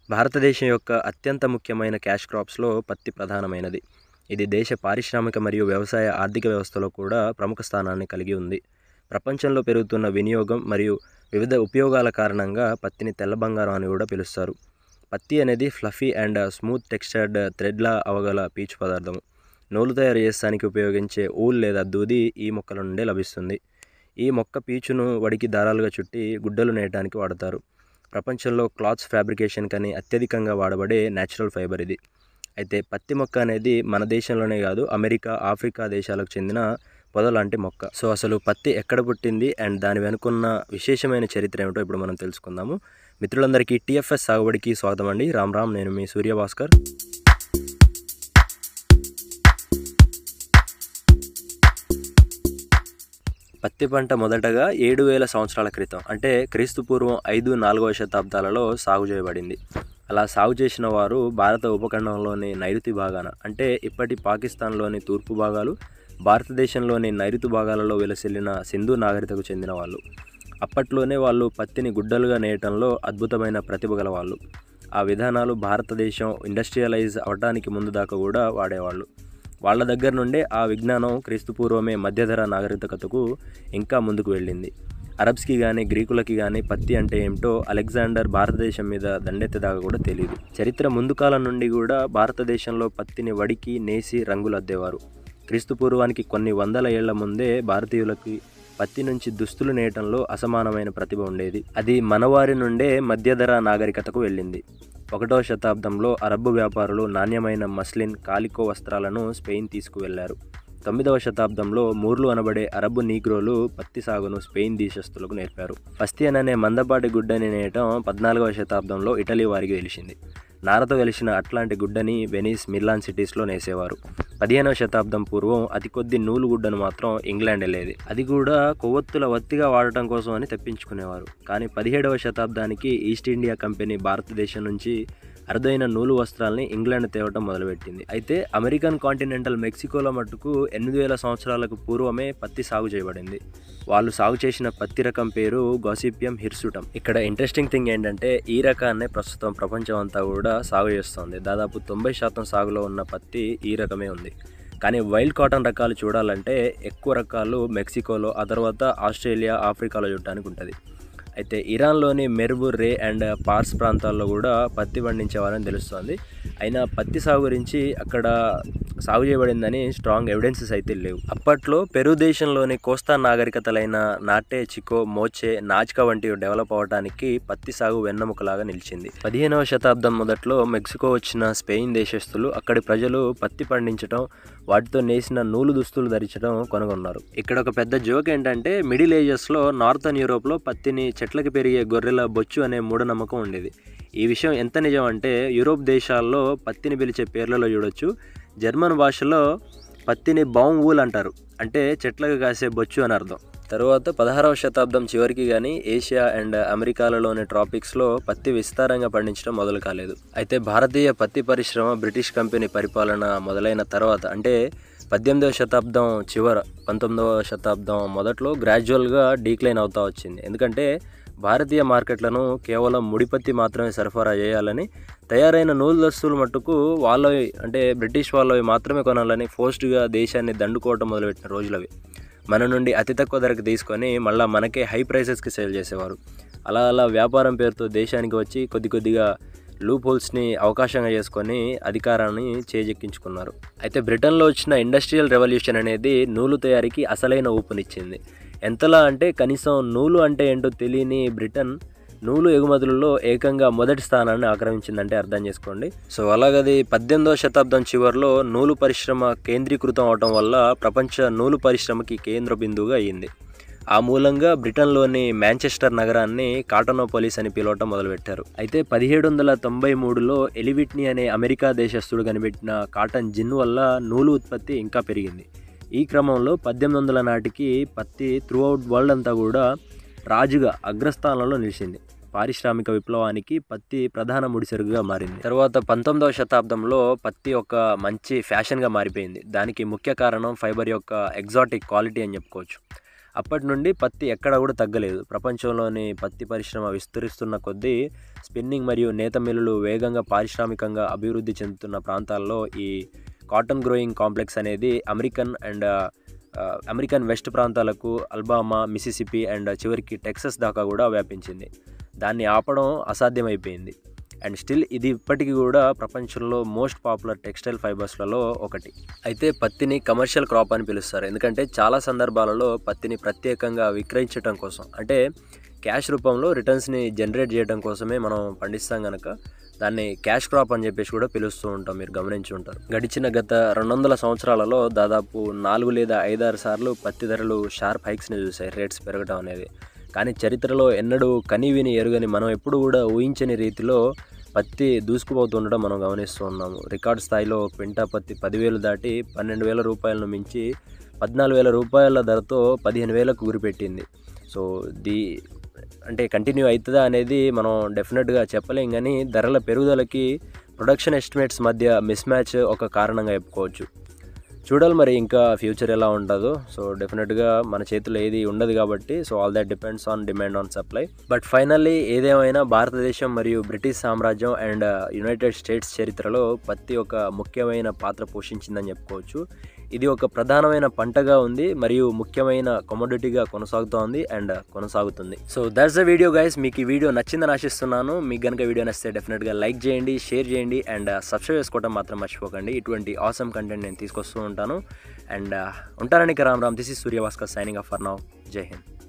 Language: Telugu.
భారతదేశం యొక్క అత్యంత ముఖ్యమైన క్యాష్ క్రాప్స్లో పత్తి ప్రధానమైనది ఇది దేశ పారిశ్రామిక మరియు వ్యవసాయ ఆర్థిక వ్యవస్థలో కూడా ప్రముఖ స్థానాన్ని కలిగి ఉంది ప్రపంచంలో పెరుగుతున్న వినియోగం మరియు వివిధ ఉపయోగాల కారణంగా పత్తిని తెల్ల బంగారం అని కూడా పిలుస్తారు పత్తి అనేది ఫ్లఫీ అండ్ స్మూత్ టెక్స్చర్డ్ థ్రెడ్లా అవగల పీచు పదార్థం నూలు తయారు చేస్తానికి ఉపయోగించే ఊల్ లేదా దూది ఈ మొక్కల నుండే లభిస్తుంది ఈ మొక్క పీచును వడికి దారాలుగా చుట్టి గుడ్డలు నేయడానికి వాడతారు ప్రపంచంలో క్లాత్స్ ఫ్యాబ్రికేషన్ కని అత్యధికంగా వాడబడే న్యాచురల్ ఫైబర్ ఇది అయితే పత్తి మొక్క అనేది మన దేశంలోనే కాదు అమెరికా ఆఫ్రికా దేశాలకు చెందిన పొద లాంటి మొక్క సో అసలు పత్తి ఎక్కడ పుట్టింది అండ్ దాని వెనుకున్న విశేషమైన చరిత్ర ఏమిటో ఇప్పుడు మనం తెలుసుకుందాము మిత్రులందరికీ టీఎఫ్ఎస్ సాగుబడికి స్వాగతం అండి రామ్ రామ్ నేను మీ సూర్యభాస్కర్ పత్తి పంట మొదటగా ఏడు వేల సంవత్సరాల క్రితం అంటే క్రీస్తు పూర్వం ఐదు నాలుగవ శతాబ్దాలలో సాగు చేయబడింది అలా సాగు చేసిన వారు భారత ఉపఖండంలోని నైరుతి భాగాన అంటే ఇప్పటి పాకిస్తాన్లోని తూర్పు భాగాలు భారతదేశంలోని నైరుతి భాగాలలో వెలసిల్లిన సింధు నాగరికతకు చెందిన వాళ్ళు అప్పట్లోనే వాళ్ళు పత్తిని గుడ్డలుగా నేయటంలో అద్భుతమైన ప్రతిభ గల వాళ్ళు ఆ విధానాలు భారతదేశం ఇండస్ట్రియలైజ్ అవడానికి ముందు దాకా కూడా వాడేవాళ్ళు వాళ్ళ దగ్గర నుండే ఆ విజ్ఞానం క్రీస్తుపూర్వమే మధ్యధర నాగరికతకు ఇంకా ముందుకు వెళ్ళింది అరబ్స్కి కానీ గ్రీకులకి కానీ పత్తి అంటే ఏమిటో అలెగ్జాండర్ భారతదేశం మీద దండెత్తేదాకా కూడా తెలియదు చరిత్ర ముందు కాలం నుండి కూడా భారతదేశంలో పత్తిని వడికి నేసి రంగులు అద్దేవారు క్రీస్తుపూర్వానికి కొన్ని వందల ఏళ్ల ముందే భారతీయులకి పత్తి నుంచి దుస్తులు నేయటంలో అసమానమైన ప్రతిభ ఉండేది అది మనవారి నుండే మధ్యధర నాగరికతకు వెళ్ళింది ఒకటో శతాబ్దంలో అరబ్బు వ్యాపారులు నాణ్యమైన మస్లిన్ కాలికో వస్త్రాలను స్పెయిన్ తీసుకువెళ్లారు తొమ్మిదవ శతాబ్దంలో మూర్లు అనబడే అరబ్బు నీగ్రోలు పత్తి సాగును స్పెయిన్ దేశస్తులకు నేర్పారు పస్తియన్ అనే మందపాటి గుడ్డని నేయటం పద్నాలుగవ శతాబ్దంలో ఇటలీ వారికి తెలిసింది నారతో వెలిసిన అట్లాంటి గుడ్డని వెనీస్ మిలాన్ సిటీస్లో నేసేవారు పదిహేనవ శతాబ్దం పూర్వం అతి కొద్ది నూలు గుడ్డను మాత్రం ఇంగ్లాండ్ వెళ్ళేది అది కూడా కొవ్వొత్తుల వత్తిగా వాడటం కోసం అని తెప్పించుకునేవారు కానీ పదిహేడవ శతాబ్దానికి ఈస్ట్ ఇండియా కంపెనీ భారతదేశం నుంచి అరుదైన నూలు వస్త్రాలని ఇంగ్లాండ్ తేవటం మొదలుపెట్టింది అయితే అమెరికన్ కాంటినెంటల్ మెక్సికోలో మట్టుకు ఎనిమిది వేల సంవత్సరాలకు పూర్వమే పత్తి సాగు చేయబడింది వాళ్ళు సాగు చేసిన పత్తి రకం పేరు గాసిపియం హిర్సుటం ఇక్కడ ఇంట్రెస్టింగ్ థింగ్ ఏంటంటే ఈ రకాన్నే ప్రస్తుతం ప్రపంచం అంతా కూడా సాగు చేస్తుంది దాదాపు తొంభై శాతం సాగులో ఉన్న పత్తి ఈ రకమే ఉంది కానీ వైల్డ్ కాటన్ రకాలు చూడాలంటే ఎక్కువ రకాలు మెక్సికోలో ఆ తర్వాత ఆస్ట్రేలియా ఆఫ్రికాలో చూడటానికి ఉంటుంది అయితే ఇరాన్లోని మెర్బు రే అండ్ పార్స్ ప్రాంతాల్లో కూడా పత్తి పండించేవారని తెలుస్తోంది అయినా పత్తి సాగు గురించి అక్కడ సాగు చేయబడిందని స్ట్రాంగ్ ఎవిడెన్సెస్ అయితే లేవు అప్పట్లో పెరు దేశంలోని కోస్తా నాగరికతలైన నాటే చికో మోచే నాజ్కా వంటివి డెవలప్ అవడానికి పత్తి సాగు వెన్నెముకలాగా నిలిచింది పదిహేనవ శతాబ్దం మొదట్లో మెక్సికో వచ్చిన స్పెయిన్ దేశస్తులు అక్కడి ప్రజలు పత్తి పండించడం వాటితో నేసిన నూలు దుస్తులు ధరించడం కనుగొన్నారు ఇక్కడ ఒక పెద్ద జోక్ ఏంటంటే మిడిల్ ఏజెస్లో నార్థన్ యూరోప్లో పత్తిని చెట్లకి పెరిగే గొర్రెల బొచ్చు అనే మూఢనమ్మకం ఉండేది ఈ విషయం ఎంత నిజం అంటే యూరోప్ దేశాల్లో పత్తిని పిలిచే పేర్లలో చూడొచ్చు జర్మన్ భాషలో పత్తిని బౌమ్ వూల్ అంటారు అంటే చెట్లకు కాసే బొచ్చు అని అర్థం తరువాత పదహారవ శతాబ్దం చివరికి కానీ ఏషియా అండ్ అమెరికాలలోని ట్రాపిక్స్లో పత్తి విస్తారంగా పండించడం మొదలు కాలేదు అయితే భారతీయ పత్తి పరిశ్రమ బ్రిటిష్ కంపెనీ పరిపాలన మొదలైన తర్వాత అంటే పద్దెనిమిదవ శతాబ్దం చివర పంతొమ్మిదవ శతాబ్దం మొదట్లో గ్రాడ్యువల్గా డీక్లైన్ అవుతా వచ్చింది ఎందుకంటే భారతీయ మార్కెట్లను కేవలం ముడిపత్తి మాత్రమే సరఫరా చేయాలని తయారైన నూలు దస్తులు మట్టుకు వాళ్ళవి అంటే బ్రిటిష్ వాళ్ళవి మాత్రమే కొనాలని ఫోస్ట్గా దేశాన్ని దండుకోవటం మొదలుపెట్టిన రోజులవి మన నుండి అతి తక్కువ ధరకు తీసుకొని మళ్ళీ మనకే హై ప్రైసెస్కి సేల్ చేసేవారు అలా అలా వ్యాపారం పేరుతో దేశానికి వచ్చి కొద్ది కొద్దిగా లూప్ హోల్స్ని అవకాశంగా చేసుకొని అధికారాన్ని చేజెక్కించుకున్నారు అయితే బ్రిటన్లో వచ్చిన ఇండస్ట్రియల్ రెవల్యూషన్ అనేది నూలు తయారీకి అసలైన ఊపునిచ్చింది ఎంతలా అంటే కనీసం నూలు అంటే ఏంటో తెలియని బ్రిటన్ నూలు ఎగుమతులలో ఏకంగా మొదటి స్థానాన్ని ఆక్రమించిందంటే అర్థం చేసుకోండి సో అలాగది పద్దెనిమిదవ శతాబ్దం చివరిలో నూలు పరిశ్రమ కేంద్రీకృతం అవటం వల్ల ప్రపంచ నూలు పరిశ్రమకి కేంద్ర బిందువుగా అయ్యింది ఆ మూలంగా బ్రిటన్లోని మాంచెస్టర్ నగరాన్ని కాటనోపోలిస్ అని పిలవటం మొదలుపెట్టారు అయితే పదిహేడు వందల తొంభై మూడులో ఎలివిట్ని అనే అమెరికా దేశస్థుడు కనిపెట్టిన కాటన్ జిన్ వల్ల నూలు ఉత్పత్తి ఇంకా పెరిగింది ఈ క్రమంలో పద్దెనిమిది వందల నాటికి పత్తి త్రూఅవుట్ వరల్డ్ అంతా కూడా రాజుగా అగ్రస్థానంలో నిలిచింది పారిశ్రామిక విప్లవానికి పత్తి ప్రధాన ముడిసరుకుగా మారింది తర్వాత పంతొమ్మిదవ శతాబ్దంలో పత్తి ఒక మంచి ఫ్యాషన్గా మారిపోయింది దానికి ముఖ్య కారణం ఫైబర్ యొక్క ఎగ్జాటిక్ క్వాలిటీ అని చెప్పుకోవచ్చు అప్పటి నుండి పత్తి ఎక్కడ కూడా తగ్గలేదు ప్రపంచంలోని పత్తి పరిశ్రమ విస్తరిస్తున్న కొద్దీ స్పిన్నింగ్ మరియు నేత మిల్లులు వేగంగా పారిశ్రామికంగా అభివృద్ధి చెందుతున్న ప్రాంతాల్లో ఈ కాటన్ గ్రోయింగ్ కాంప్లెక్స్ అనేది అమెరికన్ అండ్ ఆ, అమెరికన్ వెస్ట్ ప్రాంతాలకు అల్బామా మిసిసిపి అండ్ చివరికి టెక్సస్ దాకా కూడా వ్యాపించింది దాన్ని ఆపడం అసాధ్యమైపోయింది అండ్ స్టిల్ ఇది ఇప్పటికీ కూడా ప్రపంచంలో మోస్ట్ పాపులర్ టెక్స్టైల్ ఫైబర్స్లలో ఒకటి అయితే పత్తిని కమర్షియల్ క్రాప్ అని పిలుస్తారు ఎందుకంటే చాలా సందర్భాలలో పత్తిని ప్రత్యేకంగా విక్రయించడం కోసం అంటే క్యాష్ రూపంలో రిటర్న్స్ని జనరేట్ చేయడం కోసమే మనం పండిస్తాం కనుక దాన్ని క్యాష్ క్రాప్ అని చెప్పేసి కూడా పిలుస్తూ ఉంటాం మీరు గమనించి ఉంటారు గడిచిన గత రెండు వందల సంవత్సరాలలో దాదాపు నాలుగు లేదా ఐదారు సార్లు పత్తి ధరలు షార్ప్ హైక్స్ని చూసాయి రేట్స్ పెరగడం అనేది కానీ చరిత్రలో ఎన్నడూ కనివిని ఎరుగని మనం ఎప్పుడు కూడా ఊహించని రీతిలో పత్తి దూసుకుపోతుండడం మనం గమనిస్తూ ఉన్నాము రికార్డ్ స్థాయిలో క్వింటా పత్తి పదివేలు దాటి పన్నెండు వేల రూపాయలను మించి పద్నాలుగు వేల రూపాయల ధరతో పదిహేను వేలకు గురిపెట్టింది సో దీ అంటే కంటిన్యూ అవుతుందా అనేది మనం డెఫినెట్గా చెప్పలేం కానీ ధరల పెరుగుదలకి ప్రొడక్షన్ ఎస్టిమేట్స్ మధ్య మిస్ మ్యాచ్ ఒక కారణంగా చెప్పుకోవచ్చు చూడాలి మరి ఇంకా ఫ్యూచర్ ఎలా ఉంటుందో సో డెఫినెట్గా మన చేతిలో ఏది ఉండదు కాబట్టి so all that depends on demand on supply but finally ఏదేమైనా భారతదేశం మరియు బ్రిటిష్ సామ్రాజ్యం అండ్ యునైటెడ్ స్టేట్స్ చరిత్రలో పత్తి ఒక ముఖ్యమైన పాత్ర పోషించిందని చెప్పుకోవచ్చు ఇది ఒక ప్రధానమైన పంటగా ఉంది మరియు ముఖ్యమైన కమోడిటీగా కొనసాగుతోంది అండ్ కొనసాగుతుంది so that's the video guys మీకు ఈ వీడియో నచ్చిందని ఆశిస్తున్నాను మీకు కనుక వీడియో నచ్చితే డెఫినెట్గా లైక్ చేయండి షేర్ చేయండి అండ్ సబ్స్క్రైబ్ చేసుకోవడం మాత్రం మర్చిపోకండి ఇటువంటి ఆసమ్ కంటెంట్ నేను తీసుకొస్తూ ఉంటాను అండ్ ఉంటానని Ram Ram this is Suryabhaskar signing off for now Jai Hind